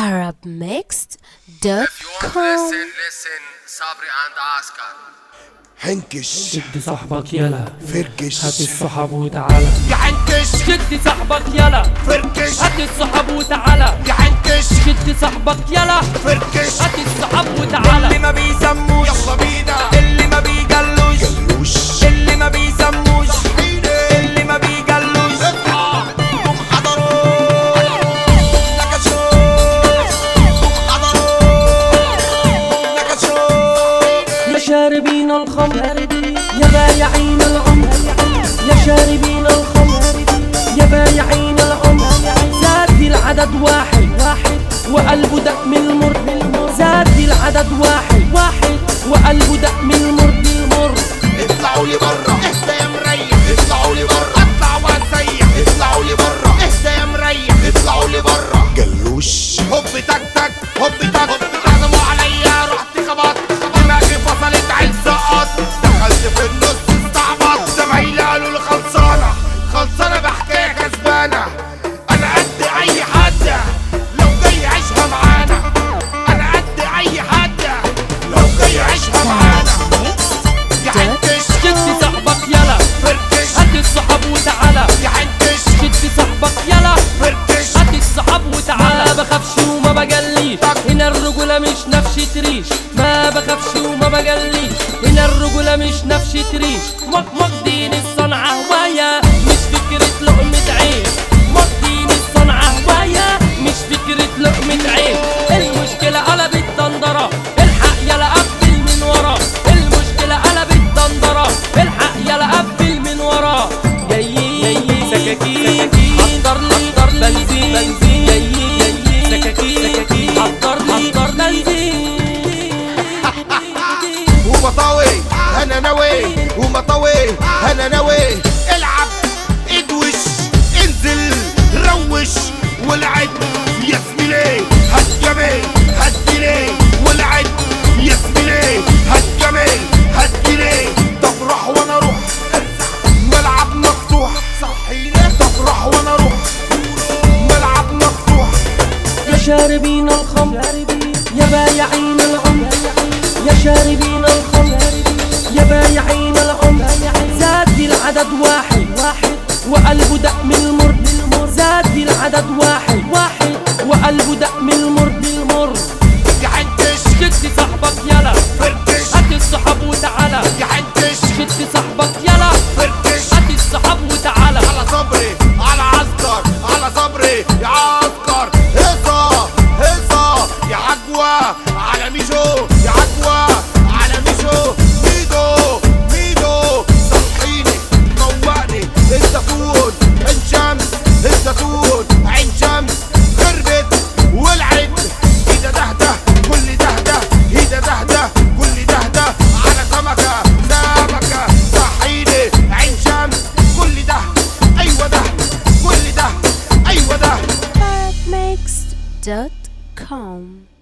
arabmixed.com listen listen صبري عند عسكر حنكش شد صاحبك يلا فركش هات الصحاب وتعالى يا حنكش شد صاحبك يلا فركش هات الصحاب وتعالى يا حنكش شد صاحبك يلا فركش هات الصحاب وتعالى اللي ما بيسموش يلا بينا اللي ما بيجلوش جلوش اللي ما بيسموش حيني اللي ما بيجلوش اطلع قوم حضروا نكشوا قوم حضروا نكشوا يا شاربين الخمر يا بايعين العمر يا شاربين الخمر يا بايعين العمر زاد العدد واحد واحد وقلبه دق من المر زاد العدد واحد واحد وقلبه دق من المر بالمر اطلعوا لي برا اهدى يا مريح اطلعوا لي برا اطلع واسيح اطلعوا لي برا اهدى يا مريح اطلعوا لي برا جلوش هوب تك تك هوب تك عزموا عليا رحت خبط دماغي فصلت عين سقط دخلت في النص استعبط زمايلي قالوا لي خلصانه خلصانه بحكايه كسبانه انا قد اي حد لو جاي عيشها معانا انا قد اي حد لو جاي عيشها معانا يا حنكش شد صاحبك يلا فركش هات الصحاب وتعالى يا حنكش شد صاحبك يلا فركش هات الصحاب وتعالى ما بخافش وما بجليش هنا الرجولة مش نفش تريش ما بخافش وما بجليش هنا الرجولة مش نفش تريش مك مك دين الصنعة هواية مش فكرة لقمة عيش مك دين الصنعة هواية مش فكرة لقمة عيش المشكلة قلبت دندرة الحق يلا قبل من ورا المشكلة قلبت دندرة الحق يلا قبل من ورا جايين سكاكين حضر لي حضر لي بنزين بنزين جايين سكاكين سكاكين حضر لي حضر بنزين ومطاوي انا ناوي ومطاوي انا ناوي العب ادوش انزل روش والعب يا زميلي هتجمي هتجيلي والعب يا زميلي هتجمي هتجيلي تفرح وانا اروح ملعب مفتوح صحيني تفرح وانا اروح ملعب مفتوح يا شاربين الخمر يا بايعين العمر يا شاربين الخمر يا بايعين العمر زاد العدد واحد واحد وقلبه دق من المر زاد العدد واحد واحد وقلبه دق من المر بالمر يا حنكش شد صاحبك يلا فركش هات الصحاب وتعالى يا حنكش شد صاحبك يلا فركش هات الصحاب وتعالى على صبري على عسكر على صبري يا عسكر هيصة هيصة يا عجوة على ميشو يا عجوة على ميشو ميدو ميدو صحيني موقني الزيتون عين شمس الزيتون عين شمس خربت ولعت ايده دهده كل دهده ايده دهده كل دهده على سمكة سمكة صحيني عين شمس كل ده ايوه ده كل ده ايوه ده arabmixed.com